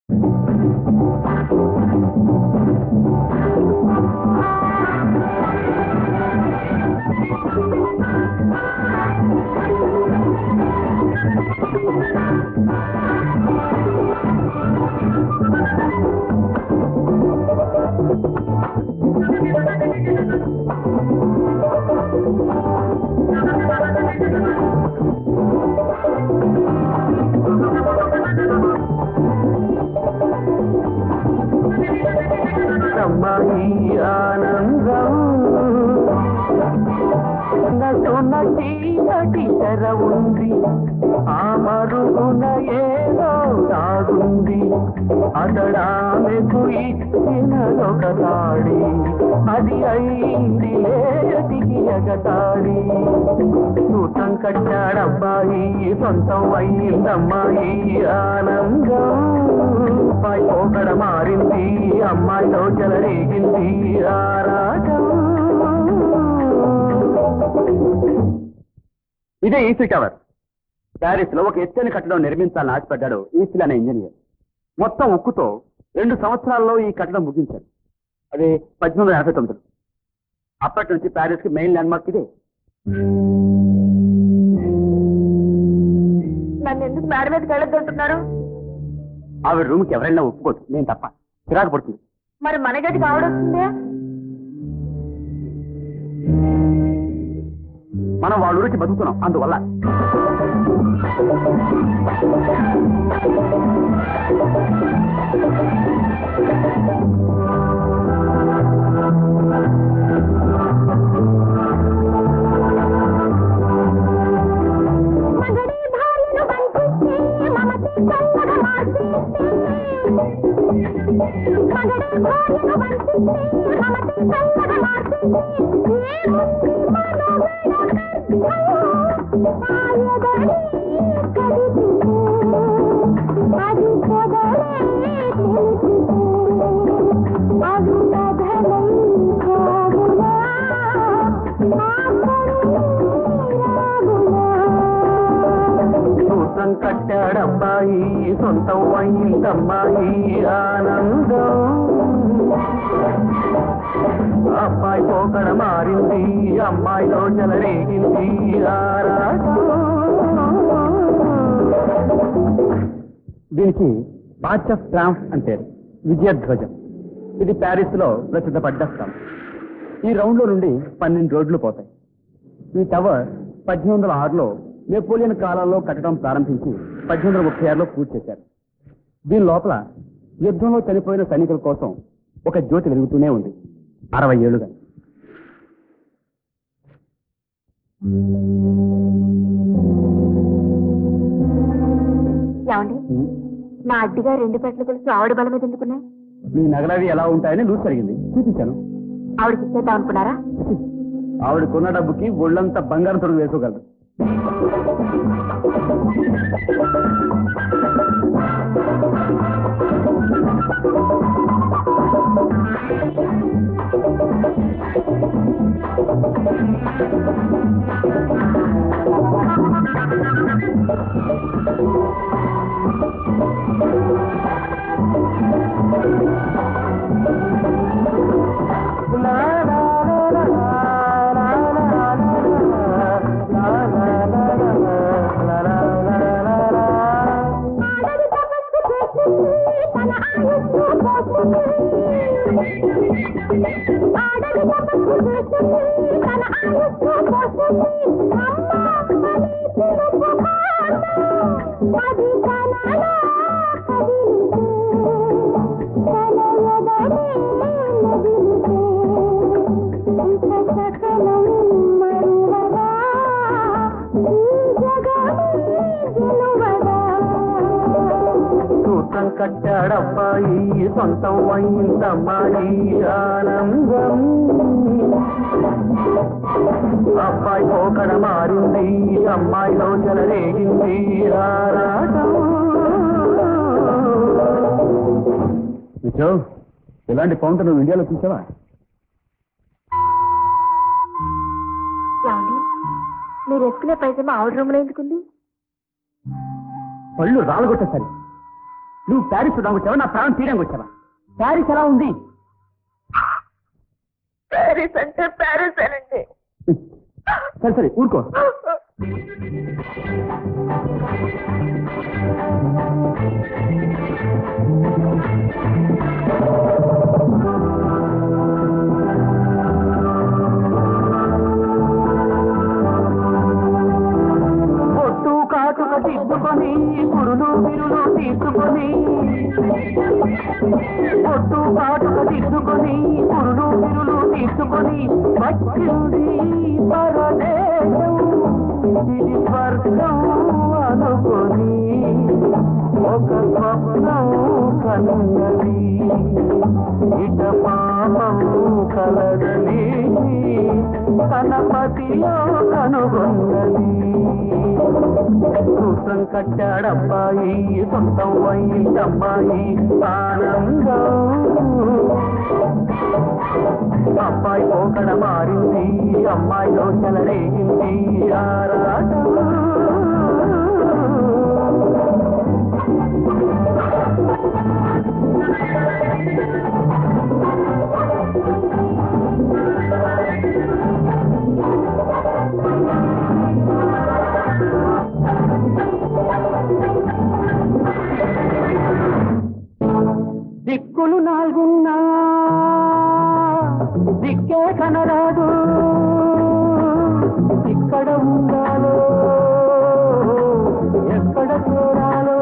అమ్మాయి ఆనందం నటున చీకటి తెర ఉంది ఆ మరుగున ఏదో దాగుంది అతడామెకు ఇచ్చినదొక తాడి అది అయింది లేటికి ఎగతాడి సూతం కట్టాడబ్బాయి సొంతం అయిందమ్మాయి ఆనందం అమ్మాయి పోకడ మారింది అమ్మాయిలో చెలరేగింది ఆరాటం ఇదే ఈసీ టవర్ ప్యారిస్ లో ఒక ఎత్తైన కట్టడం నిర్మించాలని ఆశపడ్డాడు ఈసీ అనే ఇంజనీర్ మొత్తం ఉక్కుతో రెండు సంవత్సరాల్లో ఈ కట్టడం ముగించాడు అది పద్దెనిమిది వందల ఎనభై తొమ్మిది అప్పటి నుంచి ప్యారిస్ కి మెయిన్ ల్యాండ్ మార్క్ ఇదే నన్ను ఎందుకు మేడ మీదకి వెళ్ళొద్దంటున్నారు ఆవిడ రూమ్ కి ఎవరైనా ఒప్పుకోదు నేను తప్ప చిరాకు పడుతుంది మరి మన గదికి ఆవిడొస్తుందే మనం వాళ్ళ ఊరికి బతుకుతున్నాం అందువల్ల మగడి భార్యను బంధిస్తే మమతే చల్లగా మార్చేస్తే మగడి భార్యను బంధిస్తే మమతే చల్లగా మార్చేస్తే ఏముంది మనోగడ సాయదని కదిపితే అది పొదలే తెలిసితే అది కథలై సాగునా ఆ కరుణే రాగునా సూత్రం కట్టాడబ్బాయి సొంతం అయిందమ్మాయి ఆనందం అబ్బాయి పోకడ మారింది అమ్మాయిలో చెలరేగింది ఆరాటం దీనికి మార్చ్ ఆఫ్ ట్రాంఫ్ అని పేరు విజయధ్వజం ఇది ప్యారిస్ లో ప్రసిద్ధపడ్డ స్థలం ఈ రౌండ్ లో నుండి పన్నెండు రోడ్లు పోతాయి ఈ టవర్ పద్దెనిమిది వందల ఆరులో నెపోలియన్ కాలంలో కట్టడం ప్రారంభించి పద్దెనిమిది వందల ముప్పై ఆరులో పూర్తి చేశారు దీని లోపల యుద్ధంలో చనిపోయిన సైనికుల కోసం ఒక జ్యోతి వెలుగుతూనే ఉంది అరవై ఏళ్లుగా ఏమండి నా అడ్డిగా రెండు పెట్ల కలిసి ఆవిడ బల మీద ఎందుకున్నాయి మీ నగలవి ఎలా ఉంటాయని లూస్ జరిగింది చూపించాను ఆవిడకి ఇచ్చేద్దాం అనుకున్నారా ఆవిడ కొన్న డబ్బుకి ఒళ్ళంతా బంగారం తొడుగు వేసుకోగలదు ఆడది తపస్సు చేస్తుంది తన ఆయుష్ను పోస్తుంది ఆడది తపస్సు చేస్తుంది తన ఆయుష్ను పోస్తుంది అమ్మ అది పిలుపు కాదు. అది కలలో కదిలితే తన ఎదనే నదిలితే ఇక సకలం మరువదా ఈ జగమే గెలువదా సూత్రం కట్టాడబ్బాయి సొంతం అయిందమ్మాయి ఆనందం అబ్బాయి పోకడ మారింది అమ్మాయిలో చెలరేగింది ఆరాటం జో ఇలాంటి కౌంటర్ నువ్వు ఇండియాలో చూసావా ఏమండి మీరు వేసుకునే పైజమా ఆవిడ రూమ్లో ఎందుకుంది పళ్ళు రాలగొట్టేసరి నువ్వు ప్యారిస్ చూడడానికి వచ్చావా నా ప్రాణం తీయడానికి వచ్చావా ప్యారిస్ ఎలా ఉంది ప్యారిస్ అంటే ప్యారిస్ అనండి సరే సరే ఊరుకో పొట్టు కాటుక తీసుకొని కురులు విరులు తీసుకొని పొట్టు కాటుక తీసుకొని కురులు విరులు తీసుకొని వచ్చింది పరదేశం ఇది స్వర్గం అనుకొని ఒక స్వప్నం కన్నది ఇట పాపం కలగని కనపతిలో కనుగొన్నది సూత్రం కట్టాడబ్బాయి సొంతం అయిందమ్మాయి ఆనందం అబ్బాయి పోకడ మారింది అమ్మాయిలో చెలరేగింది ఆరాటం దిక్కులు నాలుగున్నా దిక్కే కనరాదు ఇక్కడ ఉండాలో ఎక్కడ చేరాలో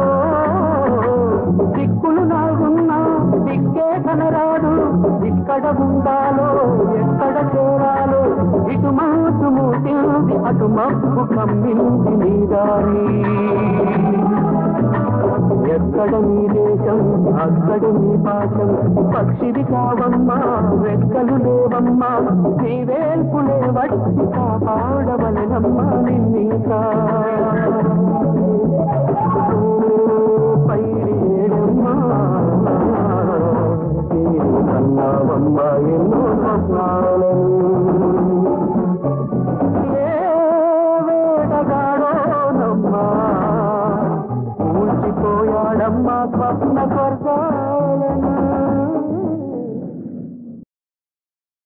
దిక్కులు నాలుగున్నా దిక్కే కనరాదు ఇక్కడ ఉండాలో ఎక్కడ చేరాలో ఇటు మాసు మూటింది అటు మబ్బు కమ్మింది నీ దారి ఎక్కడ నీ దేశం అక్కడ నీ పాశం పక్షిది కావమ్మా రెక్కలు లేవమ్మా నీ వేల్పులే వచ్చి కాపాడవలనమ్మా నిన్నీకా పైరేడమ్మా కన్నావమ్మా ఎన్నో స్వప్నాలను ఏ వేటగాడోనమ్మా కూల్చిపోయాడమ్మా స్వప్న స్వర్గా